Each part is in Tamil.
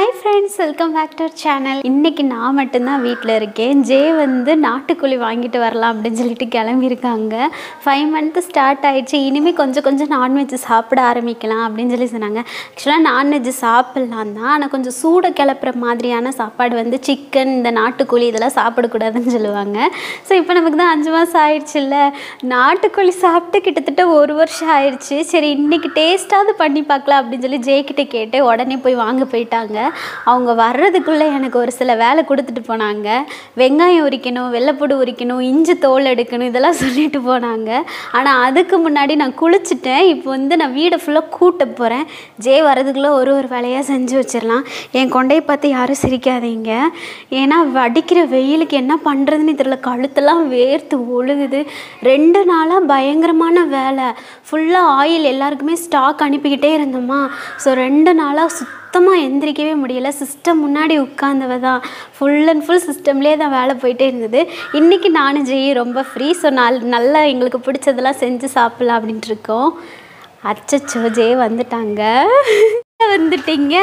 Hi friends welcome back to channel இன்னைக்கு நான் மட்டும்தான் வீட்டில் இருக்கேன் ஜே வந்து நாட்டுக்கோழி வாங்கிட்டு வரலாம் அப்படின்னு சொல்லிட்டு கிளம்பியிருக்காங்க ஃபைவ் மந்த்து ஸ்டார்ட் ஆயிடுச்சு இனிமேல் கொஞ்சம் கொஞ்சம் நான்வெஜ் சாப்பிட ஆரம்பிக்கலாம் அப்படின்னு சொல்லி சொன்னாங்க ஆக்சுவலாக நான்வெஜ் சாப்பிட்லாம் தான் ஆனால் கொஞ்சம் சூட கிளப்புற மாதிரியான சாப்பாடு வந்து சிக்கன் இந்த நாட்டுக்கோழி இதெல்லாம் சாப்பிடக்கூடாதுன்னு சொல்லுவாங்க ஸோ இப்போ நமக்கு தான் அஞ்சு மாதம் ஆயிடுச்சுல்ல நாட்டுக்கோழி சாப்பிட்டு கிட்டத்தட்ட ஒரு வருஷம் ஆயிடுச்சு சரி இன்னைக்கு டேஸ்ட்டாவது பண்ணி பார்க்கலாம் அப்படின்னு சொல்லி ஜே கிட்ட கேட்டு உடனே போய் வாங்க போயிட்டாங்க அவங்க வர்றதுக்குள்ளே எனக்கு ஒரு சில வேலை கொடுத்துட்டு போனாங்க வெங்காயம் உரிக்கணும் வெள்ளைப்பூடு உரிக்கணும் இஞ்சி தோல் எடுக்கணும் இதெல்லாம் சொல்லிட்டு போனாங்க ஆனால் அதுக்கு முன்னாடி நான் குளிச்சுட்டேன் இப்போ வந்து நான் வீடை ஃபுல்லாக கூட்ட போகிறேன் ஜே வர்றதுக்குள்ளே ஒரு ஒரு வேலையாக செஞ்சு வச்சிடலாம் என் கொண்டையை பார்த்து யாரும் சிரிக்காதீங்க ஏன்னா அடிக்கிற வெயிலுக்கு என்ன பண்ணுறதுன்னு தெரியல கழுத்தெல்லாம் வேர்த்து ஒழுகுது ரெண்டு நாளாக பயங்கரமான வேலை ஃபுல்லாக ஆயில் எல்லாருக்குமே ஸ்டாக் அனுப்பிக்கிட்டே இருந்தோமா ஸோ ரெண்டு நாளாக சுத்தமாக எந்திரிக்கவே முடியல சிஸ்டம் முன்னாடி உட்காந்தவ தான் ஃபுல் அண்ட் ஃபுல் சிஸ்டம்லேயே தான் வேலை போயிட்டே இருந்தது இன்றைக்கி நானும் ஜெய் ரொம்ப ஃப்ரீ ஸோ நல் நல்லா எங்களுக்கு பிடிச்சதெல்லாம் செஞ்சு சாப்பிட்லாம் அப்படின்ட்டு இருக்கோம் அச்சச்சோ ஜெய் வந்துட்டாங்க வந்துட்டீங்க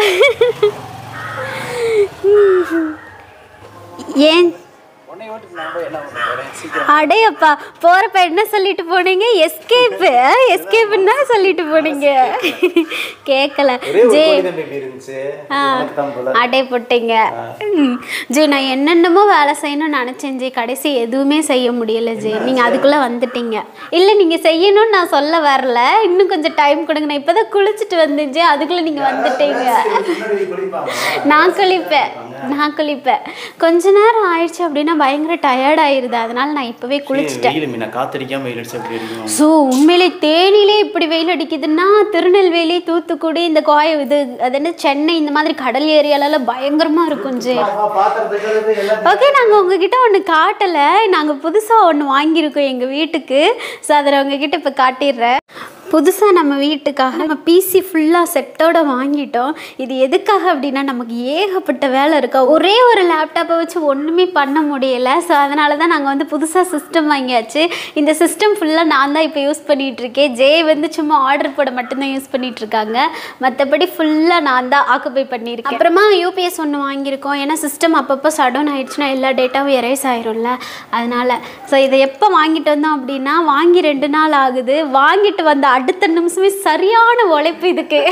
ஏன் உன்னை ஓட்டுக்கு நான் போய் என்ன பண்ண போறேன் சீக்கிரம் அடையப்பா போறப்ப என்ன சொல்லிட்டு போனீங்க எஸ்கேப் எஸ்கேப்னா சொல்லிட்டு போனீங்க கேட்கல ஒரே ஒரு ஜே கோழி தான் பேபி இருந்துச்சு உனக்கு தான் போல அடை போட்டீங்க ம். ஜி நான் என்னென்னமோ வேலை செய்யணும்னு நினச்சேன் ஜி கடைசி எதுவுமே செய்ய முடியல ஜி நீங்கள் அதுக்குள்ளே வந்துட்டீங்க இல்லை நீங்கள் செய்யணும்னு நான் சொல்ல வரல இன்னும் கொஞ்சம் டைம் கொடுங்க நான் இப்போ தான் குளிச்சுட்டு வந்தேன் ஜி அதுக்குள்ளே நீங்கள் வந்துட்டீங்க முன்னாடி குளிப்பாங்க நான் குளிப்பேன் நான் குளிப்பேன் கொஞ்ச நேரம் ஆயிடுச்சு அப்படின்னா பயங்கர டயர்ட் ஆயிருது அதனால நான் இப்போவே குளிச்சுட்டேன் வெயில் மீனா காத்தடிக்காம வெயில் அடிச்சு அப்படி இருக்கும் ஸோ உண்மையிலே தேனிலே இப்படி வெயில் அடிக்குதுன்னா திருநெல்வேலி தூத்துக்குடி இந்த கோய இது அது என்ன சென்னை இந்த மாதிரி கடல் ஏரியாலலாம் பயங்கரமாக இருக்கும் ஜி பாத்திரத்துக்கு எல்லாம் ஓகே நாங்கள் உங்ககிட்ட ஒன்று காட்டலை நாங்கள் புதுசாக ஒன்று வாங்கியிருக்கோம் எங்கள் வீட்டுக்கு ஸோ அதை நான் உங்ககிட்ட இப்போ காட்டிடுறேன் புதுசாக நம்ம வீட்டுக்காக நம்ம பிசி ஃபுல்லாக செட்டோட வாங்கிட்டோம் இது எதுக்காக அப்படின்னா நமக்கு ஏகப்பட்ட வேலை இருக்கா ஒரே ஒரு லேப்டாப்பை வச்சு ஒன்றுமே பண்ண முடியலை ஸோ அதனால தான் நாங்கள் வந்து புதுசாக சிஸ்டம் வாங்கியாச்சு இந்த சிஸ்டம் ஃபுல்லாக நான் தான் இப்போ யூஸ் பண்ணிகிட்டு இருக்கேன் ஜே வந்து சும்மா ஆர்டர் போட மட்டும்தான் யூஸ் பண்ணிட்டு இருக்காங்க மற்றபடி ஃபுல்லாக நான் தான் ஆக்குபை பண்ணியிருக்கேன் அப்புறமா யூபிஎஸ் ஒன்று வாங்கியிருக்கோம் ஏன்னா சிஸ்டம் அப்பப்போ சடவுன் ஆயிடுச்சுன்னா எல்லா டேட்டாவும் எரேஸ் ஆயிரும்ல அதனால் ஸோ இதை எப்போ வாங்கிட்டு வந்தோம் அப்படின்னா வாங்கி ரெண்டு நாள் ஆகுது வாங்கிட்டு வந்த அடுத்த நிமிஷமே சரியான உழைப்பு இதுக்கு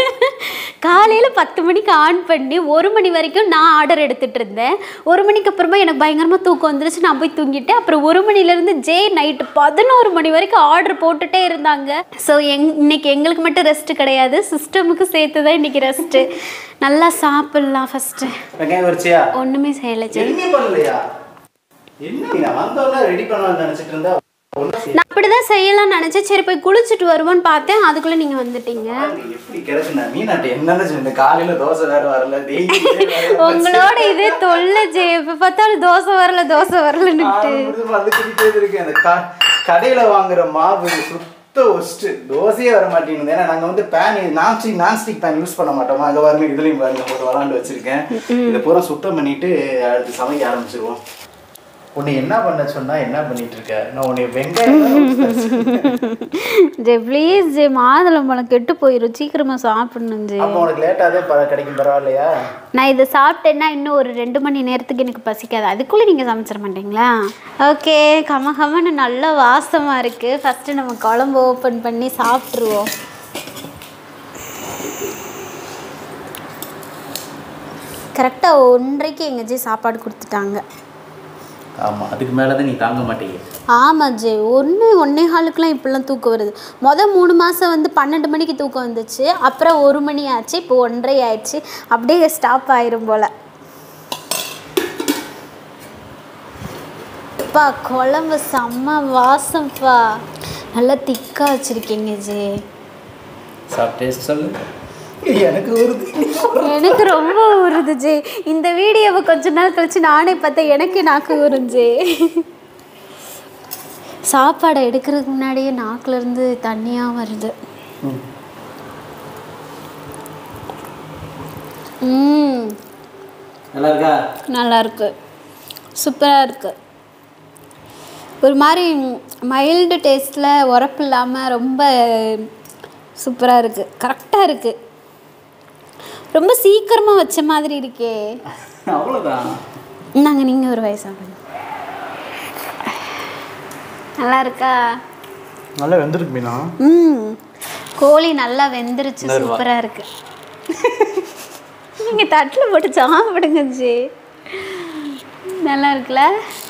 காலையில் பத்து மணிக்கு ஆன் பண்ணி ஒரு மணி வரைக்கும் நான் ஆர்டர் எடுத்துகிட்டு இருந்தேன் ஒரு மணிக்கு அப்புறமா எனக்கு பயங்கரமாக தூக்கம் வந்துருச்சு நான் போய் தூங்கிட்டேன் அப்புறம் ஒரு மணிலேருந்து ஜே நைட்டு பதினோரு மணி வரைக்கும் ஆர்டர் போட்டுட்டே இருந்தாங்க ஸோ எங் இன்னைக்கு எங்களுக்கு மட்டும் ரெஸ்ட் கிடையாது சிஸ்டமுக்கு சேர்த்து தான் இன்னைக்கு ரெஸ்ட்டு நல்லா சாப்பிட்லாம் ஃபஸ்ட்டு வெங்காயம் வரிச்சியா ஒன்றுமே செய்யலை ஜெய் எதுவுமே பண்ணலையா என்ன மீனா வந்தோம்னா ரெடி பண்ணலாம்னு நினைச்சிட்டு இருந்தா ஒண்ணும் செய்ய- நான் அப்படிதான் செய்யலாம்னு நினச்சேன் சரி போய் குளிச்சுட்டு வருவோன்னு பார்த்தேன் அதுக்குள்ளே நீங்கள் வந்துட்டீங்க பாருங்க, எப்படி கிடக்குண்ணா மீனாட்ட என்னன்னு சொன்ன காலையில தோசை வேற வரல டெய்லி உங்களோட இதே தொல்லை ஜெய் இப்போ பார்த்தாலும் தோசை வரல தோசை வரலன்னுட்டு வந்து குடிட்டே இருக்கேன் அந்த க- கடையில வாங்குற மாவு சுத்த ஒஸ்ட் தோசையே வர மாட்டேங்குது ஏன்னா நாங்க வந்து pan nonstick nonstick pan use பண்ண மாட்டோமா அங்க பாருங்க இதுலயும் பாருங்க போட்டு விளாண்டு வச்சிருக்கேன் இதை பூரா சுத்தம் பண்ணிட்டு அடுத்து சமைக்க ஆரம்பிச்சிருவோம் உன்னை என்ன பண்ண சொன்னா என்ன பண்ணிட்டு இருக்க நான் உன்னை வெங்காயம் ஜெய் ப்ளீஸ் ஜெய் மாதுளம்பழம் கெட்டு போயிடும் சீக்கிரமாக சாப்பிடணும் ஜெய் அப்போ உனக்கு லேட்டாதே கிடைக்கும் பரவாயில்லையா நான் இதை சாப்பிட்டேன்னா இன்னும் ஒரு ரெண்டு மணி நேரத்துக்கு எனக்கு பசிக்காது அதுக்குள்ளே நீங்கள் சமைச்சிட மாட்டீங்களா ஓகே கம கமன்னு நல்ல வாசமாக இருக்குது ஃபஸ்ட்டு நம்ம குழம்பு ஓப்பன் பண்ணி சாப்பிட்ருவோம் கரெக்டாக ஒன்றரைக்கு எங்கள் ஜி சாப்பாடு கொடுத்துட்டாங்க ஆமா அதுக்கு மேலதான் நீ தாங்க மாட்டீங்க ஆமாம் ஜெய் ஒன்று ஒன்றே காலுக்குலாம் இப்படிலாம் தூக்கம் வருது மொதல் மூணு மாதம் வந்து பன்னெண்டு மணிக்கு தூக்கம் வந்துச்சு அப்புறம் ஒரு மணி ஆச்சு இப்போ ஒன்றரை ஆயிடுச்சு அப்படியே ஸ்டாப் ஆயிரும் போல் அப்பா குழம்பு செம்ம வாசம்ப்பா நல்லா திக்காக வச்சுருக்கீங்க ஜே சாப்பிட்டு டேஸ்ட் சொல்லு எனக்கு வருது எனக்கு ரொம்ப ஊறுது ஜே இந்த வீடியோவை கொஞ்ச நாள் கழிச்சு நானே பார்த்தேன் எனக்கு நாக்கு ஊறும் ஜே சாப்பாடை எடுக்கிறதுக்கு முன்னாடியே நாக்குல இருந்து தண்ணியாக வருது ம் நல்லா இருக்கா நல்லா இருக்கு சூப்பராக இருக்கு ஒரு மாதிரி மைல்டு டேஸ்ட்டில் உரப்பு இல்லாமல் ரொம்ப சூப்பராக இருக்குது கரெக்டாக இருக்குது ரொம்ப சீக்கிரமாக வச்ச மாதிரி இருக்கே அவ்வளோதான் இந்தாங்க நீங்கள் ஒரு வயசு சாப்பிடுங்க நல்லா இருக்கா நல்லா வெந்திருக்கு மீனா ம் கோழி நல்லா வெந்துருச்சு இன்னொரு வா. சூப்பராக இருக்கு நீங்கள் தட்டில் போட்டு சாப்பிடுங்க ஜி நல்லா இருக்குல்ல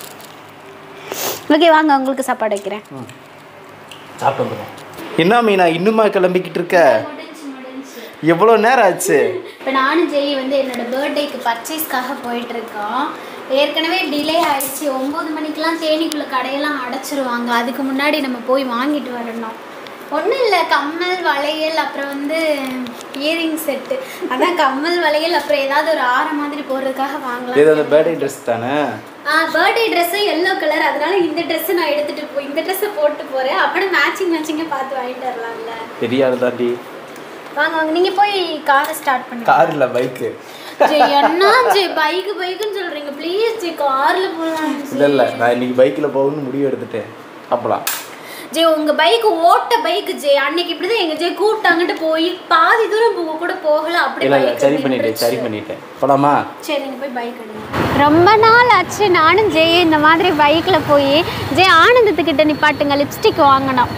ஓகே வாங்க உங்களுக்கு சாப்பாடு வைக்கிறேன் சாப்பிட்டு வந்துடும் என்ன மீனா இன்னுமா கிளம்பிக்கிட்டு இருக்க எவ்வளோ நேரம் ஆச்சு இப்போ நானும் ஜெய் வந்து என்னோட பர்த்டேக்கு பர்ச்சேஸ்க்காக போயிட்டு இருக்கோம் ஏற்கனவே டிலே ஆயிடுச்சு ஒம்பது மணிக்கெலாம் தேனிக்குள்ள கடையெல்லாம் அடைச்சிருவாங்க அதுக்கு முன்னாடி நம்ம போய் வாங்கிட்டு வரணும் ஒன்றும் இல்லை கம்மல் வளையல் அப்புறம் வந்து இயரிங் செட்டு அதான் கம்மல் வளையல் அப்புறம் ஏதாவது ஒரு ஆற மாதிரி போடுறதுக்காக வாங்கலாம் இது அந்த பேர்டே ட்ரெஸ் தானே ஆ பர்த்டே ட்ரெஸ்ஸு எல்லோ கலர் அதனால இந்த ட்ரெஸ்ஸை நான் எடுத்துகிட்டு போய் இந்த ட்ரெஸ்ஸை போட்டு போகிறேன் அப்புறம் மேட்சிங் மேட்சிங்காக பார்த்து வாங்கிட்டு வரலாம்ல தெரியாது தாண்டி வாங்க வாங்க நீங்கள் போய் காரை ஸ்டார்ட் பண்ணுங்க கார் இல்லை பைக்கு ஜி என்ன ஜி பைக் பைக்குன்னு சொல்றீங்க ப்ளீஸ் ஜி கார்ல போலாம் இல்லை இல்லை நான் இன்னைக்கு பைக்கில் போகணும்னு முடிவு எடுத்துட்டேன் அப்பலாம் ஜி உங்க பைக் ஓட்ட பைக் ஜி அன்னைக்கு இப்படிதான் எங்க ஜி கூப்பிட்டாங்கட்டு போய் பாதி தூரம் போக கூட போகல அப்படி இல்லை இல்லை bike சரி பண்ணிட்டேன் நின்றுச்சு. சரி பண்ணிட்டேன் போலாமா சரி நீங்க போய் பைக் எடுங்க ரொம்ப நாள் ஆச்சு நானும் ஜெய் இந்த மாதிரி பைக்ல போய் ஜெய் ஆனந்தத்துக்கிட்ட நிப்பாட்டுங்க லிப்ஸ்டிக் வாங்கணும்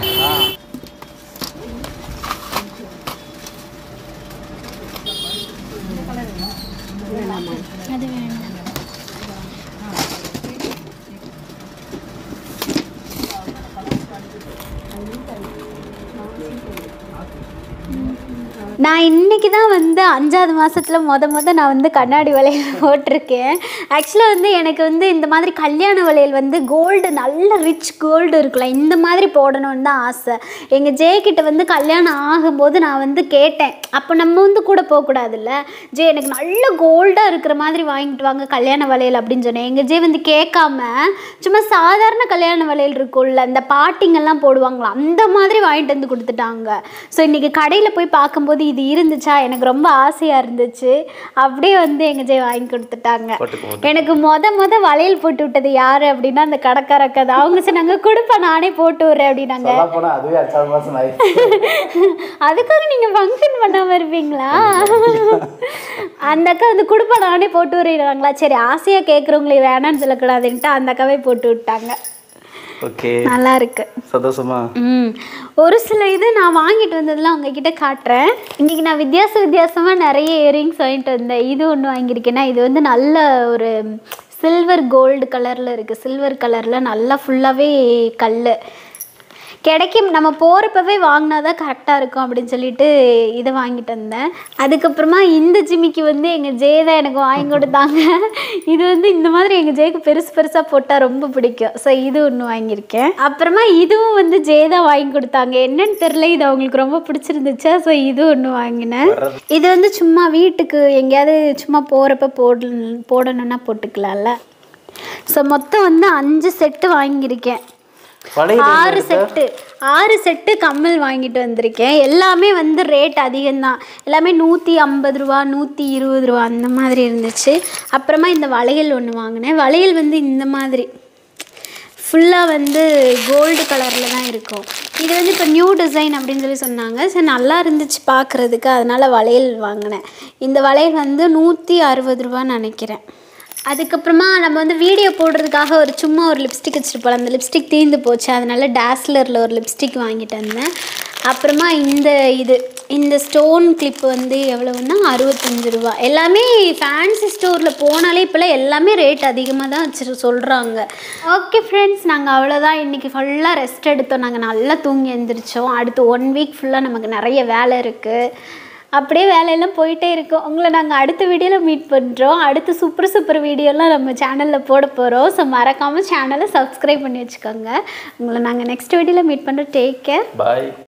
அது வேண்டாம் நான் இன்னைக்கு தான் வந்து அஞ்சாவது மாதத்தில் மொத மொத நான் வந்து கண்ணாடி வளையல் போட்டிருக்கேன் ஆக்சுவலாக வந்து எனக்கு வந்து இந்த மாதிரி கல்யாண வளையல் வந்து கோல்டு நல்ல ரிச் கோல்டு இருக்குல்ல இந்த மாதிரி போடணும்னு தான் ஆசை எங்கள் ஜெயக்கிட்ட வந்து கல்யாணம் ஆகும்போது நான் வந்து கேட்டேன் அப்போ நம்ம வந்து கூட போகக்கூடாதுல்ல ஜெய் எனக்கு நல்ல கோல்டாக இருக்கிற மாதிரி வாங்கிட்டு வாங்க கல்யாண வளையல் அப்படின்னு சொன்னேன் எங்கள் ஜெய் வந்து கேட்காம சும்மா சாதாரண கல்யாண வளையல் இருக்கும்ல இந்த பாட்டிங்கெல்லாம் போடுவாங்களா அந்த மாதிரி வாங்கிட்டு வந்து கொடுத்துட்டாங்க ஸோ இன்றைக்கி கடையில் போய் பார்க்கும்போது இது இருந்துச்சா எனக்கு ரொம்ப ஆசையாக இருந்துச்சு அப்படியே வந்து எங்கள் ஜெய் வாங்கி கொடுத்துட்டாங்க போட்டுக்கோ போட்டு எனக்கு மொத மொத வளையல் போட்டு விட்டது யார் அப்படின்னா அந்த கடைக்காரக்க தான் அவங்க சொன்னாங்க கொடுப்பா நானே போட்டு விட்றேன் அப்படின்னாங்க சொல்ல போனால் அதுவே அச்சாறு மாதம் ஆயிடுச்சு அதுக்காக நீங்கள் ஃபங்க்ஷன் பண்ணாம இருப்பீங்களா அந்த அக்கா வந்து கொடுப்பா நானே போட்டு விடுறாங்களா சரி ஆசையாக கேட்குறவங்களை வேணான்னு சொல்லக்கூடாதுன்ட்டு அந்த அக்காவே போட்டு விட்டாங்க ஓகே நல்லா இருக்கு சந்தோஷமா ம் ஒரு சில இது நான் வாங்கிட்டு வந்ததெல்லாம் உங்ககிட்ட காட்டுறேன் இன்றைக்கி நான் வித்தியாச வித்தியாசமாக நிறைய இயரிங்ஸ் வாங்கிட்டு வந்தேன் இது ஒன்று வாங்கியிருக்கேன்னா இது வந்து நல்ல ஒரு சில்வர் கோல்டு கலரில் இருக்குது சில்வர் கலரில் நல்லா ஃபுல்லாகவே கல் கிடைக்கும் நம்ம போகிறப்பவே வாங்கினா தான் கரெக்டாக இருக்கும் அப்படின்னு சொல்லிட்டு இதை வாங்கிட்டு வந்தேன் அதுக்கப்புறமா இந்த ஜிமிக்கு வந்து எங்கள் ஜே தான் எனக்கு வாங்கி கொடுத்தாங்க இது வந்து இந்த மாதிரி எங்கள் ஜேக்கு பெருசு பெருசாக போட்டால் ரொம்ப பிடிக்கும் ஸோ இது ஒன்று வாங்கியிருக்கேன் அப்புறமா இதுவும் வந்து ஜே தான் வாங்கி கொடுத்தாங்க என்னன்னு தெரில இது அவங்களுக்கு ரொம்ப பிடிச்சிருந்துச்சா ஸோ இது ஒன்று வாங்கினேன் இது வந்து சும்மா வீட்டுக்கு எங்கேயாவது சும்மா போகிறப்ப போட போடணுன்னா போட்டுக்கலாம்ல ஸோ மொத்தம் வந்து அஞ்சு செட்டு வாங்கியிருக்கேன் பழைய ஆறு செட்டு ஆறு செட்டு கம்மல் வாங்கிட்டு வந்திருக்கேன் எல்லாமே வந்து ரேட் அதிகம்தான் எல்லாமே நூற்றி ஐம்பது ரூபா நூற்றி இருபது ரூபா அந்த மாதிரி இருந்துச்சு அப்புறமா இந்த வளையல் ஒன்று வாங்கினேன் வளையல் வந்து இந்த மாதிரி ஃபுல்லாக வந்து கோல்டு கலரில் தான் இருக்கும் இது வந்து இப்போ நியூ டிசைன் அப்படின்னு சொல்லி சொன்னாங்க சரி நல்லா இருந்துச்சு பார்க்குறதுக்கு அதனால் வளையல் வாங்கினேன் இந்த வளையல் வந்து நூற்றி அறுபது ரூபான்னு நினைக்கிறேன் அதுக்கப்புறமா நம்ம வந்து வீடியோ போடுறதுக்காக ஒரு சும்மா ஒரு லிப்ஸ்டிக் வச்சுட்டு போகலாம் அந்த லிப்ஸ்டிக் தீர்ந்து போச்சு அதனால டேஸ்லரில் ஒரு லிப்ஸ்டிக் வாங்கிட்டு வந்தேன் அப்புறமா இந்த இது இந்த ஸ்டோன் கிளிப் வந்து எவ்வளவுன்னா அறுபத்தஞ்சு ரூபா எல்லாமே ஃபேன்சி ஸ்டோரில் போனாலே இப்போலாம் எல்லாமே ரேட் அதிகமாக தான் வச்சு சொல்கிறாங்க ஓகே ஃப்ரெண்ட்ஸ் நாங்கள் அவ்வளோதான் இன்றைக்கி ஃபுல்லாக ரெஸ்ட் எடுத்தோம் நாங்கள் நல்லா தூங்கி எழுந்திரிச்சோம் அடுத்து ஒன் வீக் ஃபுல்லாக நமக்கு நிறைய வேலை இருக்குது அப்படியே வேலையெல்லாம் போயிட்டே இருக்கும் உங்களை நாங்கள் அடுத்த வீடியோவில் மீட் பண்ணுறோம் அடுத்து சூப்பர் சூப்பர் வீடியோலாம் நம்ம சேனலில் போட போகிறோம் ஸோ மறக்காமல் சேனலை சப்ஸ்கிரைப் பண்ணி வச்சுக்கோங்க உங்களை நாங்கள் நெக்ஸ்ட் வீடியோவில் மீட் பண்ணுறோம் டேக் கேர் பாய்